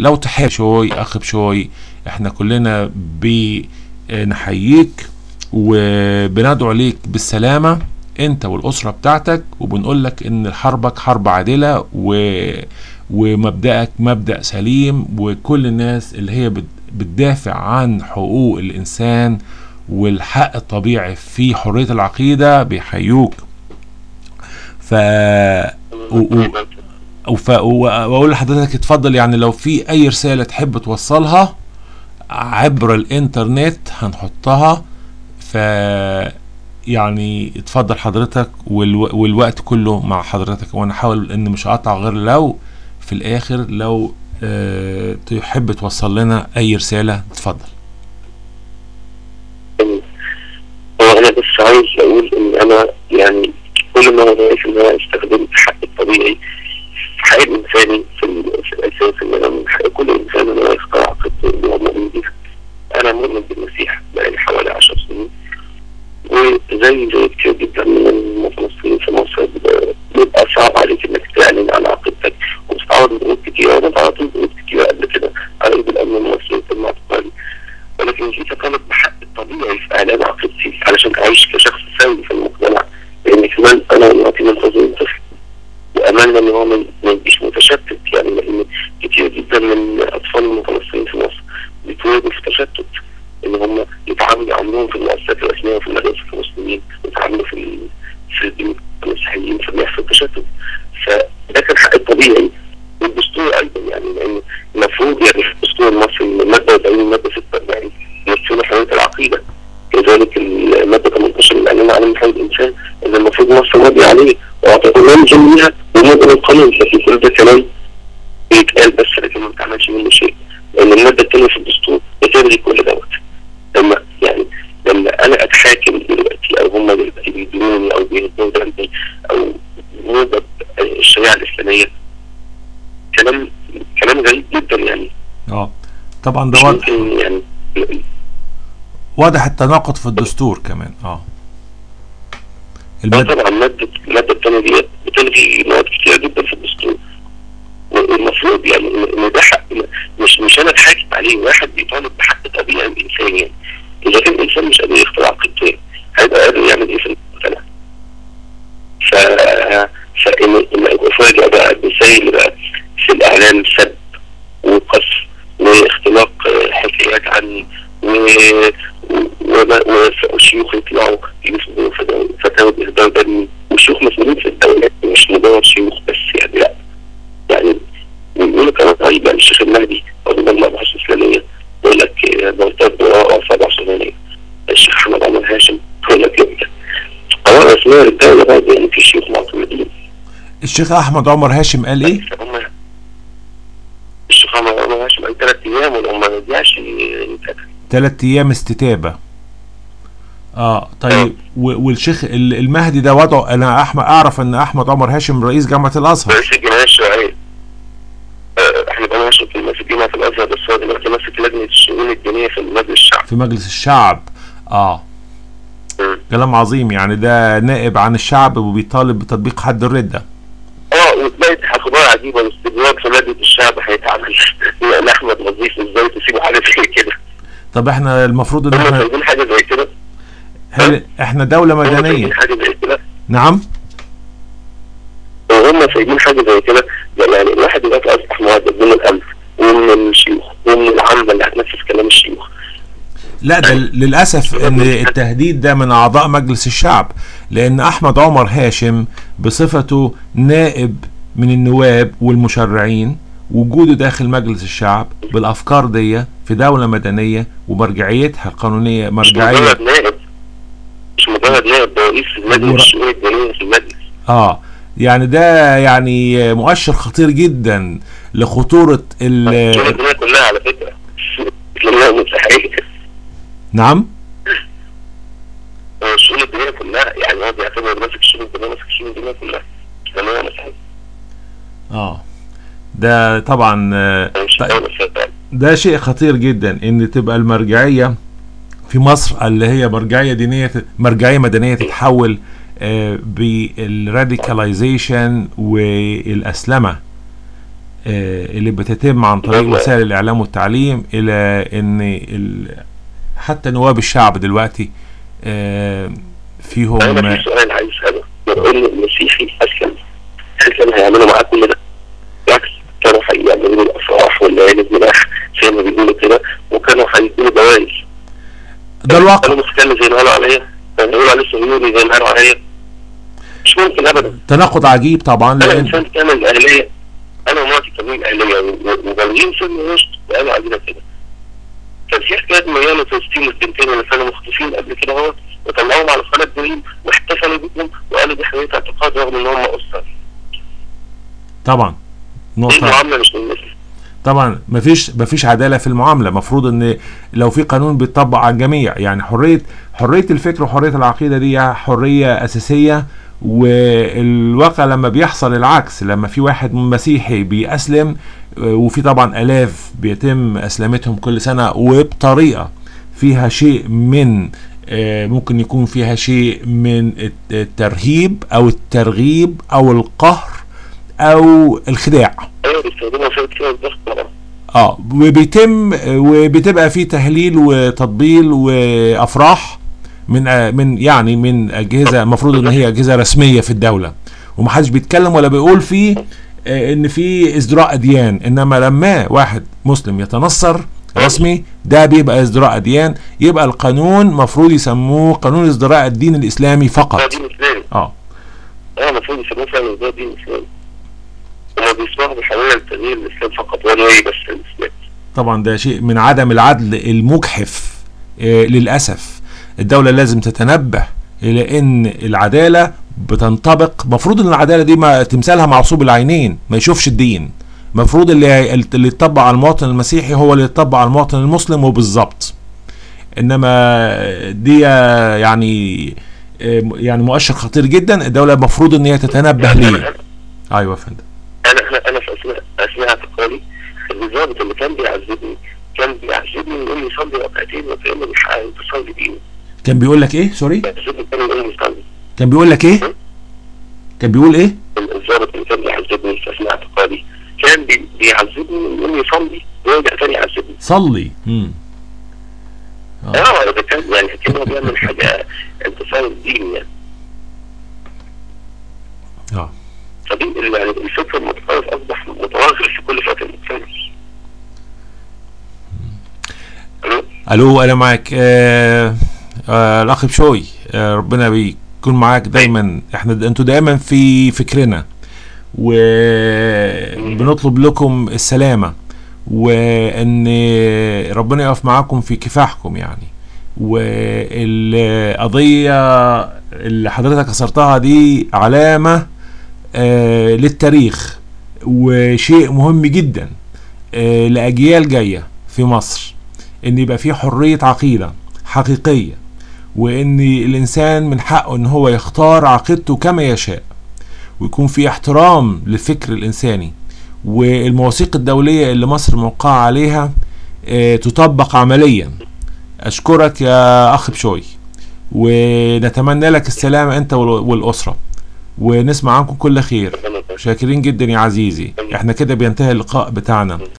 لو تحب شوي اخ بشوي احنا كلنا بنحييك وبندعو ليك بالسلامة انت والاسرة بتاعتك وبنقول لك ان حربك حرب عادلة و ومبدأك مبدأ سليم وكل الناس اللي هي بت- بتدافع عن حقوق الإنسان والحق الطبيعي في حرية العقيدة بيحيوك ف و... و... وف... واقول لحضرتك اتفضل يعني لو في اي رساله تحب توصلها عبر الانترنت هنحطها ف يعني اتفضل حضرتك والو... والوقت كله مع حضرتك وانا احاول ان مش اقطع غير لو في الاخر لو أه... تحب توصل لنا اي رساله اتفضل هو انا بس عايز اقول ان انا يعني كل ما انا شايف ان انا استخدمت حق الطبيعي في حق الانساني في, ال- في الاساس ان انا من حق كل انسان ان هو يختار عقيدته اللي هو مؤمن بيها انا مؤمن بالمسيح بقالي حوالي 10 سنين وزي زي كتير جدا من المتنصرين في مصر ب- بيبقى صعب عليك انك تعلن عن عقيدتك وبتتعرض لضغوط كتير وانا تعرضت لضغوط كتير قبل كده على ايد الامن المصري في المعتقل ولكن جيت اطالب بحق الطبيعي في اعلان عقيدتي علشان اعيش كشخص سوي في المجتمع لان كمان انا دلوقتي منتظر طفل واملنا ان هو ما ما يبقيش متشتت يعني لان كتير جدا من اطفال المتنصرين في مصر بيتولدوا في تشتت ان هم يتعاملوا عمرهم في المؤسسات الرسميه وفي المدارس المسلمين يتعاملوا في ال- في الدين المسيحيين فبيحصل تشتت فده كان حق الطبيعي والدستور ايضا يعني لان المفروض يعني في الدستور المصري من الماده 40 الماده 46 يمثلوا حريه العقيده كذلك الماده 18 من الاعلان عن حقوق الانسان اللي المفروض مصر ماضي عليه واعتقد ننجم بيها ونقبل القانون لكن كل ده كلام بيتقال بس لكن ما بتعملش منه شيء لان الماده الثانيه في الدستور بتلغي كل دوت لما يعني لما انا اتحاكم دلوقتي او هم دلوقتي بيدوني او بيهدوا ذنبي او موجب الشريعه الاسلاميه كلام كلام غريب جدا يعني اه طبعا ده مش واضح ممكن يعني واضح التناقض في الدستور كمان اه اه المادة طبعا مادة المادة الثانية دي بتلغي مواد كتيرة جدا في الدستور والمفروض يعني إن- ان ده حق مش مش انا اتحاكم عليه واحد بيطالب بحق طبيعي الانسان يعني اذا كان الانسان مش قادر يختار عقيدته هيبقى قادر يعمل ايه في المجتمع؟ ف فان ان افاجئ بقى برسائل بقى في الاعلام سب وقصف واختلاق آه، حكايات عني و وما- والشيوخ يطلعوا يجلسوا فتاوى فتاوى بإهدار دمي والشيوخ مسؤولين في الدولة مش مجرد شيوخ بس يعني لا يعني ويقول لك انا طيب يعني الشيخ المهدي او مجمع بحث اسلاميه يقول لك آه، مرتب براءة سبع سنوية الشيخ احمد عمر هاشم يقول لك كده قرار رسمية للدولة برضه يعني في شيوخ معتمدين الشيخ احمد عمر هاشم قال ايه بس هم الشيخ احمد عمر هاشم قال ثلاث ايام ولو ما رجعش يتقتل ثلاث ايام استتابه اه طيب و- والشيخ ال- المهدي ده وضعه انا احمد اعرف ان احمد عمر هاشم رئيس جامعه الازهر رئيس الجمعية الشرعية آه، احمد عمر هاشم في ماسك جامعة الازهر بس هو دلوقتي ماسك لجنة الشؤون الدينية في مجلس الشعب في مجلس الشعب اه مم. كلام عظيم يعني ده نائب عن الشعب وبيطالب بتطبيق حد الردة اه وتلاقي اخبار عجيبه واستدراج في ماده الشعب هيتعمل يقول احمد نظيف ازاي تسيبوا حاجه زي كده طب احنا المفروض ان هم احنا سايبين حاجه زي كده هل احنا دولة هم مدنية سايبين حاجه زي كده نعم وهم سايبين حاجه زي كده يعني الواحد دلوقتي اصبح مؤدب من الامن ومن الشيوخ ومن العامه اللي هتنفذ كلام الشيوخ لا ده للأسف ان التهديد ده من اعضاء مجلس الشعب لان احمد عمر هاشم بصفته نائب من النواب والمشرعين وجوده داخل مجلس الشعب بالافكار دي في دولة مدنية ومرجعيتها القانونية مش مرجعية مجرد نائب مش مجرد نائب ده رئيس ورا- مجلس الشؤون الدينيه في المجلس اه يعني ده يعني مؤشر خطير جدا لخطورة الشؤون ال الدينيه كلها على فكره الجمعيه المسيحيه نعم الشؤون الدينيه كلها يعني هو بيعتبر ماسك الشؤون الدينيه ماسك الشؤون الدينيه كلها الجمعيه المسيحيه اه ده طبعا آه، مش طيب. دولة فعلا. ده شيء خطير جدا ان تبقى المرجعيه في مصر اللي هي مرجعيه دينيه مرجعيه مدنيه تتحول آه، بالراديكاليزيشن والاسلمه آه، اللي بتتم عن طريق وسائل الاعلام والتعليم الى ان ال- حتى نواب الشعب دلوقتي آه، فيهم انا في سؤال عايز اساله لو ان المسيحي اسلم هل كانوا هيعملوا معاه كل ده؟ بالعكس كانوا هيعملوا له الافراح والليالي الملاح زي ما بيقولوا كده وكانوا هيدوا جوائز ده الواقع كانوا مستقل زي ما قالوا عليا كانوا يقولوا عليه صهيوني زي ما قالوا عليا مش ممكن ابدا تناقض عجيب طبعا انا لان انسان كامل اهليه انا ومراتي كاملين اهليه وبالغين سن وسط وقالوا علينا كده كان في حكايه مليانه فلسطين البنتين اللي كانوا مخطوفين قبل كده اهو وطلعوهم على قناه دريم واحتفلوا بيهم وقالوا دي حريه اعتقاد رغم ان هم اسره طبعا دي نقطة معامله مش من مثل طبعا مفيش مفيش عداله في المعامله المفروض ان لو في قانون بيطبق على الجميع يعني حريه حريه الفكر وحريه العقيده دي حريه اساسيه والواقع لما بيحصل العكس لما في واحد مسيحي بيأسلم آه، وفي طبعا الاف بيتم اسلامتهم كل سنه وبطريقه فيها شيء من آه، ممكن يكون فيها شيء من الت- الترهيب او الترغيب او القهر او الخداع ايوه بيستخدموا وسائل كده الضغط طبعا اه وبيتم وبتبقى في تهليل وتطبيل وافراح من آه، من يعني من اجهزه المفروض ان هي اجهزه رسميه في الدوله ومحدش بيتكلم ولا بيقول فيه آه، ان في ازدراء اديان انما لما واحد مسلم يتنصر رسمي ده بيبقى ازدراء اديان يبقى القانون مفروض يسموه قانون ازدراء الدين الاسلامي ده فقط دين اسلامي اه اه المفروض يسموه فعلا ده دين اسلامي هما بيسمحوا بحريه لتغيير الاسلام فقط ولا ايه بس الاسلام طبعا ده شيء من عدم العدل المجحف آه، للأسف الدولة لازم تتنبه إلى أن العدالة بتنطبق مفروض أن العدالة دي ما تمثالها معصوب العينين ما يشوفش الدين مفروض اللي اللي يطبق على المواطن المسيحي هو اللي يطبق على المواطن المسلم وبالظبط انما دي يعني آه، يعني مؤشر خطير جدا الدولة المفروض ان هي تتنبه يعني ليه أنا- ايوه يا فندم انا انا انا في اثناء اثناء اعتقالي الضابط اللي كان بيعذبني كان بيعذبني ويقول لي صلي ركعتين وكانه بيحاول تصلي بيهم كان بيقول لك ايه سوري بيعذبني كان يقول لي صلي كان بيقول لك ايه كان بيقول ايه الضابط اللي كان بيعذبني في اثناء اعتقالي كان بي- بيعذبني ويقول لي صلي ويرجع تاني يعذبني صلي امم اه ده كان يعني كانه بيعمل حاجه انتصار الدين يعني اه فدي ال- يعني الفكر المتطرف اصبح متوغل في كل فئات المجتمع الو الو انا معاك آه آه الاخ بشوي آه ربنا بيكون معاك دايما احنا انتوا دايما في فكرنا وبنطلب لكم السلامة وان ربنا يقف معاكم في كفاحكم يعني والقضية اللي حضرتك اثرتها دي علامة آه للتاريخ وشيء مهم جدا آه لأجيال جاية في مصر ان يبقى في حرية عقيدة حقيقية وان الانسان من حقه ان هو يختار عقيدته كما يشاء ويكون في احترام للفكر الانساني والمواثيق الدولية اللي مصر موقعة عليها آه، تطبق عمليا اشكرك يا اخ بشوي ونتمنى لك السلامة انت وال- والاسرة ونسمع عنكم كل خير ربنا يبارك. شاكرين جدا يا عزيزي احنا كده بينتهي اللقاء بتاعنا